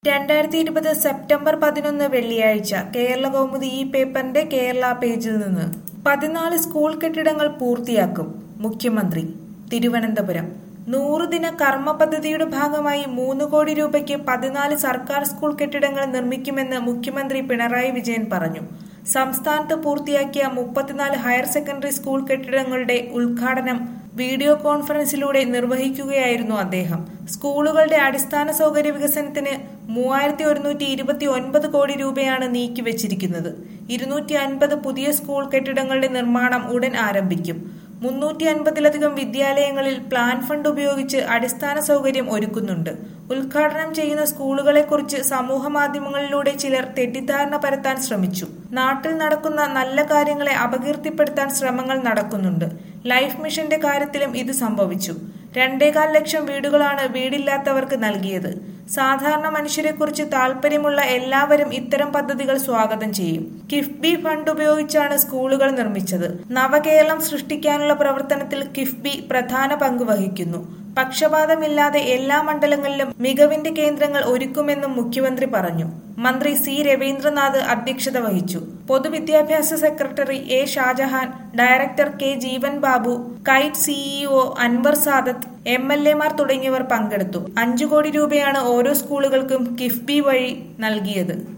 രണ്ടായിരത്തി ഇരുപത് സെപ്റ്റംബർ പതിനൊന്ന് വെള്ളിയാഴ്ച കേരള കൗമുദി ഈ പേപ്പറിന്റെ കേരള പേജിൽ നിന്ന് പതിനാല് സ്കൂൾ കെട്ടിടങ്ങൾ പൂർത്തിയാക്കും മുഖ്യമന്ത്രി തിരുവനന്തപുരം നൂറുദിന കർമ്മ പദ്ധതിയുടെ ഭാഗമായി മൂന്ന് കോടി രൂപയ്ക്ക് പതിനാല് സർക്കാർ സ്കൂൾ കെട്ടിടങ്ങൾ നിർമ്മിക്കുമെന്ന് മുഖ്യമന്ത്രി പിണറായി വിജയൻ പറഞ്ഞു സംസ്ഥാനത്ത് പൂർത്തിയാക്കിയ മുപ്പത്തിനാല് ഹയർ സെക്കൻഡറി സ്കൂൾ കെട്ടിടങ്ങളുടെ ഉദ്ഘാടനം വീഡിയോ കോൺഫറൻസിലൂടെ നിർവഹിക്കുകയായിരുന്നു അദ്ദേഹം സ്കൂളുകളുടെ അടിസ്ഥാന സൗകര്യ വികസനത്തിന് മൂവായിരത്തി ഒരുന്നൂറ്റി ഇരുപത്തി ഒൻപത് കോടി രൂപയാണ് നീക്കിവച്ചിരിക്കുന്നത് ഇരുന്നൂറ്റി അൻപത് പുതിയ സ്കൂൾ കെട്ടിടങ്ങളുടെ നിർമ്മാണം ഉടൻ ആരംഭിക്കും മുന്നൂറ്റി അൻപതിലധികം വിദ്യാലയങ്ങളിൽ പ്ലാൻ ഫണ്ട് ഉപയോഗിച്ച് അടിസ്ഥാന സൗകര്യം ഒരുക്കുന്നുണ്ട് ഉദ്ഘാടനം ചെയ്യുന്ന സ്കൂളുകളെക്കുറിച്ച് സമൂഹ മാധ്യമങ്ങളിലൂടെ ചിലർ തെറ്റിദ്ധാരണ പരത്താൻ ശ്രമിച്ചു നാട്ടിൽ നടക്കുന്ന നല്ല കാര്യങ്ങളെ അപകീർത്തിപ്പെടുത്താൻ ശ്രമങ്ങൾ നടക്കുന്നുണ്ട് ലൈഫ് മിഷന്റെ കാര്യത്തിലും ഇത് സംഭവിച്ചു രണ്ടേകാൽ ലക്ഷം വീടുകളാണ് വീടില്ലാത്തവർക്ക് നൽകിയത് സാധാരണ മനുഷ്യരെക്കുറിച്ച് താല്പര്യമുള്ള എല്ലാവരും ഇത്തരം പദ്ധതികൾ സ്വാഗതം ചെയ്യും കിഫ്ബി ഫണ്ട് ഉപയോഗിച്ചാണ് സ്കൂളുകൾ നിർമ്മിച്ചത് നവകേരളം സൃഷ്ടിക്കാനുള്ള പ്രവർത്തനത്തിൽ കിഫ്ബി പ്രധാന പങ്ക് വഹിക്കുന്നു പക്ഷപാതമില്ലാതെ എല്ലാ മണ്ഡലങ്ങളിലും മികവിന്റെ കേന്ദ്രങ്ങൾ ഒരുക്കുമെന്നും മുഖ്യമന്ത്രി പറഞ്ഞു മന്ത്രി സി രവീന്ദ്രനാഥ് അധ്യക്ഷത വഹിച്ചു പൊതുവിദ്യാഭ്യാസ secretary A Shajahan director K Jeevan Babu KITE CEO Anwar Sadath M L എമാർ തുടങ്ങിയവർ പങ്കെടുത്തു അഞ്ചു കോടി രൂപയാണ് ഓരോ സ്കൂളുകൾക്കും കിഫ്ബി വഴി നൽകിയത്